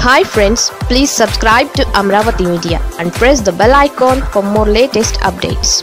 hi friends please subscribe to Amaravati media and press the bell icon for more latest updates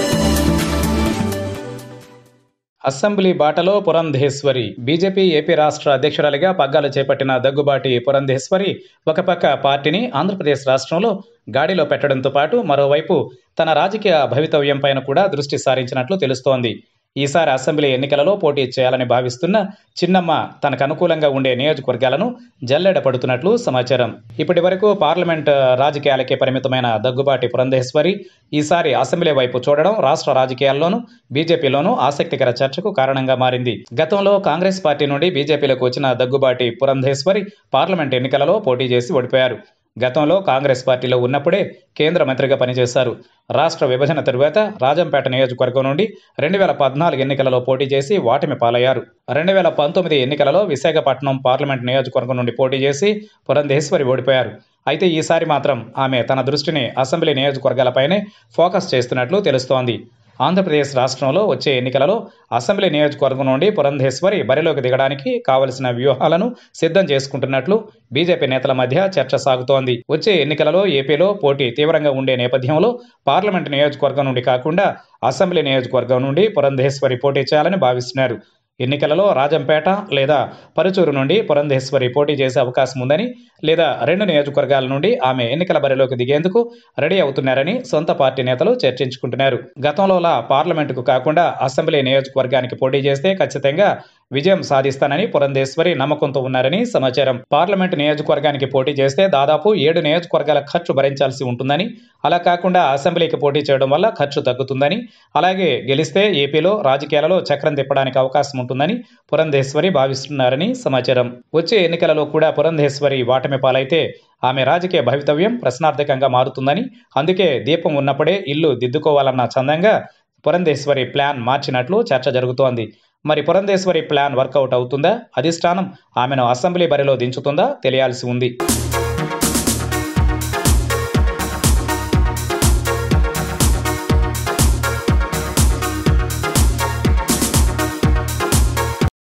assembly బాటలో Purandeswari BJP AP రాష్ట్ర అధ్యక్షురాలిగా పగ్గాలు చేపట్టిన దగ్గుబాటి పురంధేశ్వరి ఒక పక్క పార్టీని ఆంధ్రప్రదేశ్ రాష్ట్రంలో గాడిలో పెట్టడంతో పాటు మరోవైపు తన రాజకీయ భవితవ్యం పైన కూడా దృష్టి సారించినట్లు తెలుస్తోంది ఈసారి అసెంబ్లీ ఎన్నికలలో పోటీ చేయాలని భావిస్తున్న చిన్నమ్మ తనకు అనుకూలంగా ఉండే నియోజకవర్గాలను జల్లెడ పడుతున్నట్లు సమాచారం ఇప్పటి వరకు పార్లమెంట్ రాజకీయాలకే పరిమితమైన దగ్గుబాటి పురంధేశ్వరి ఈసారి అసెంబ్లీ వైపు చూడడం రాష్ట్ర రాజకీయాల్లోనూ బీజేపీలోనూ ఆసక్తికర చర్చకు కారణంగా మారింది గతంలో కాంగ్రెస్ పార్టీ నుండి బీజేపీలోకి వచ్చిన దగ్గుబాటి పురంధేశ్వరి పార్లమెంట్ ఎన్నికలలో పోటీ చేసి ఓడిపోయారు గతంలో కాంగ్రెస్ పార్టీలో ఉన్నప్పుడే కేంద్ర మంత్రిగా పనిచేశారు రాష్ట్ర విభజన తరువాత రాజంపేట నియోజకవర్గం నుండి రెండు వేల పద్నాలుగు ఎన్నికలలో పోటీ చేసి వాటమి పాలయ్యారు రెండు వేల పంతొమ్మిది ఎన్నికలలో విశాఖపట్నం పార్లమెంట్ నియోజకవర్గం నుండి పోటీ చేసి పురంధేశ్వరి ఓడిపోయారు అయితే ఈసారి మాత్రం ఆమె తన దృష్టిని అసెంబ్లీ నియోజకవర్గాలపైనే ఫోకస్ చేస్తున్నట్లు తెలుస్తోంది ఆంధ్రప్రదేశ్ రాష్ట్రంలో వచ్చే ఎన్నికలలో అసెంబ్లీ నియోజకవర్గం నుండి పురంధేశ్వరి బరిలోకి దిగడానికి కావలసిన వ్యూహాలను సిద్ధం చేసుకుంటున్నట్లు బీజేపీ నేతల మధ్య చర్చ సాగుతోంది వచ్చే ఎన్నికలలో ఏపీలో పోటీ తీవ్రంగా ఉండే నేపథ్యంలో పార్లమెంట్ నియోజకవర్గం నుండి కాకుండా అసెంబ్లీ నియోజకవర్గం నుండి పురంధేశ్వరి పోటీ చేయాలని భావిస్తున్నారు ఎన్నికలలో రాజంపేట లేదా పరుచూరు నుండి పురంధేశ్వరి పోటీ చేసే అవకాశం ఉందని లేదా రెండు నియోజకవర్గాల నుండి ఆమె ఎన్నికల బరిలోకి దిగేందుకు రెడీ అవుతున్నారని సొంత పార్టీ నేతలు చర్చించుకుంటున్నారు గతంలోలా పార్లమెంటుకు కాకుండా అసెంబ్లీ నియోజకవర్గానికి పోటీ చేస్తే ఖచ్చితంగా విజయం సాధిస్తానని పురంధేశ్వరి నమ్మకంతో ఉన్నారని సమాచారం పార్లమెంటు నియోజకవర్గానికి పోటీ చేస్తే దాదాపు ఏడు నియోజకవర్గాల ఖర్చు భరించాల్సి ఉంటుందని అలా కాకుండా అసెంబ్లీకి పోటీ చేయడం వల్ల ఖర్చు తగ్గుతుందని అలాగే గెలిస్తే ఏపీలో రాజకీయాలలో చక్రం తిప్పడానికి అవకాశం ఉంటుందని పురంధేశ్వరి భావిస్తున్నారని సమాచారం వచ్చే ఎన్నికలలో కూడా పురంధేశ్వరి వాటమి పాలైతే ఆమె రాజకీయ భవితవ్యం ప్రశ్నార్థకంగా మారుతుందని అందుకే దీపం ఉన్నప్పుడే ఇల్లు దిద్దుకోవాలన్న చందంగా పురంధేశ్వరి ప్లాన్ మార్చినట్లు చర్చ జరుగుతోంది మరి పురంధేశ్వరి ప్లాన్ వర్కౌట్ అవుతుందా అధిష్టానం ఆమెను అసెంబ్లీ బరిలో దించుతుందా తెలియాల్సి ఉంది